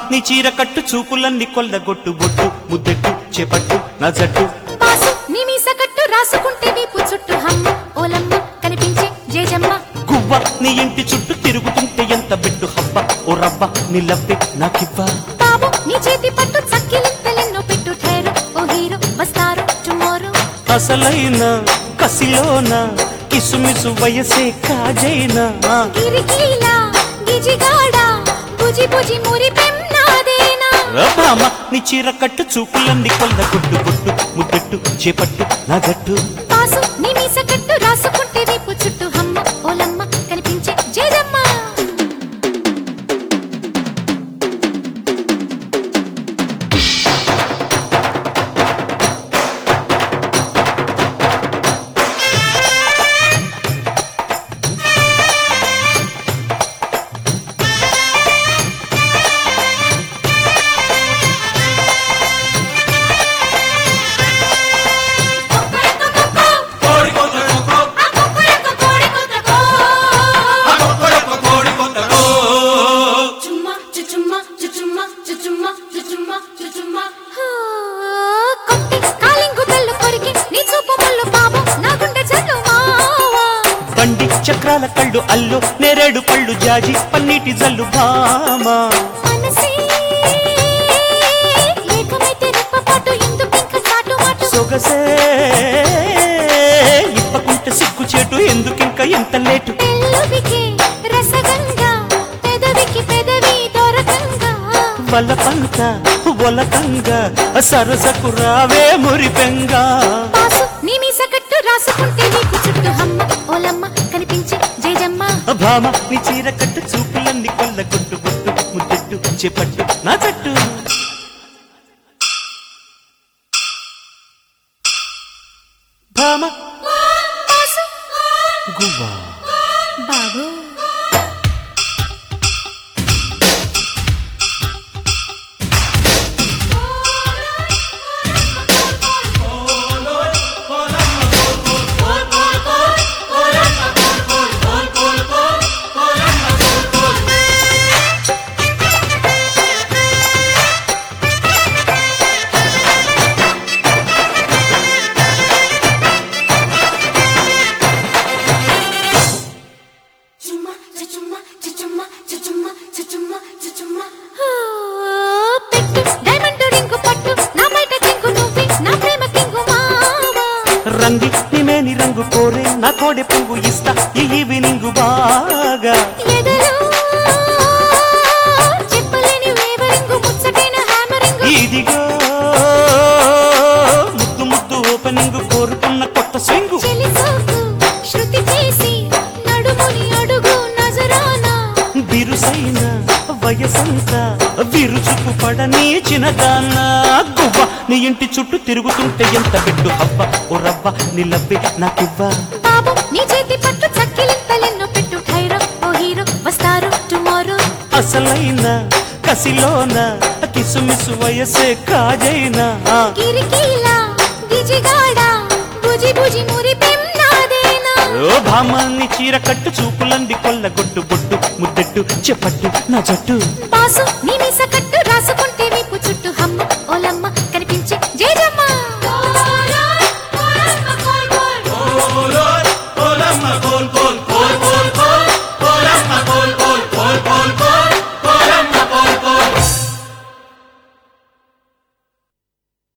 నీ చీర కట్టు చూపులన్నీ కొల్లగొట్టు బొట్టు ముద్దెట్టు చేపట్టు నా జట్టు పాసు నీ మీస కట్టు రాసుకుంటే వీపు చుట్టూ హమ్మ ఓలమ్మ కనిపించే జేజమ్మ గువ్వ నీ ఇంటి చుట్టూ తిరుగుతుంటే ఎంత బిడ్డు హబ్బ ఓ రవ్వ నీ లవ్వే నాకివ్వా బాబు నీ చేతి పట్టు చక్కిలింతలెన్నో పెట్టు ఠేరు ఓ హీరో వస్తారు టుమారో అసలైన కసిలోన కిసుమిసు వయసే కాజైనా గిరికీలా గిజిగాడా బుజి బుజి మురి పెన్నాదేనా భామ నీ చీర కట్టు చూపులన్నీ కొల్లగొట్టు బొట్టు ముద్దెట్టు చేపట్టు నా జట్టు పాసు నీ మీస కట్టు రాసుకుంటే వీపు చుట్టూ హమ్మ ఓలమ్మ కనిపించే జేజమ్మ కొట్టి కాలింగు బెల్లు కొరికి నీ చూపు ముళ్ళు బాబు నా గుండె జల్లు మావా బండి చక్రాల కళ్ళు అల్లు నేరేడు పళ్ళు జాజి పన్నీటి జల్లు భామ మనసే ఏకమైతే రెప్పపాటు ఎందుకింక చాటు మాటు సొగసే ఇప్పకుంటే సిగ్గు చేటు ఎందుకింక ఎంత లేటు పెళ్ళువికి రసగంగా పెదవికి పెదవి దొరకంగా వలపంత ఒలకంగా సరసకు రావే మురిపెంగా పాసు నీ మీస కట్టు రాసుకుంటే నీకు చుట్టూ హమ్మ ఓలమ్మ కనిపించే జేజమ్మ భామ నీ చీర కట్టు చూపులన్నీ కొల్ల గుట్టు గుట్టు ముద్దెట్టు చేపట్టు నా తట్టు భామ పాసు గువ్వా బాబు ఆ, పెట్టు డైమండ్ రింగు పట్టు నా బయట కింగు నువ్వే నా ప్రేమ కింగు మావా రంగి నిమేని రంగు కోరే నా కోడె పువ్వు ఇస్తా ఈ ఈవినింగ్ బాగా ఎదలో చెప్పలేని వేవరింగు ముచ్చటైన హ్యామరింగు ఇదిగో ముద్దు ముద్దు ఓపెనింగ్ కోరుకున్న కొత్త స్వింగు చెలిసోకు శృతి చేసి నడుముని అడుగు నజరానా బిరుసైన వయసంతా విరుచుకు పడని చిన్నదాన్న గువ్వ నీ ఇంటి చుట్టూ తిరుగుతుంటే ఎంత బిడ్డు హవ్వ ఓ రవ్వ నిలవ్వే నాకివ్వా బాబు నీ చేతి పట్టు చక్కిలింతలెన్నో పెట్టు ఖైరో ఓ హీరో వస్తారు టుమారో అసలైన కసిలోన కిసుమిసు వయసే కాజైనా గిరికీలా గిజిగాడా బుజి బుజి మురి పెన్నాదేనా ఓ భామాన్ని చీర కట్టు చూపులంది కొల్లగొట్టు బొట్టు ముద్దెట్టు చెప్పట్టు నా జట్టు పాసు నీ మీస కట్టు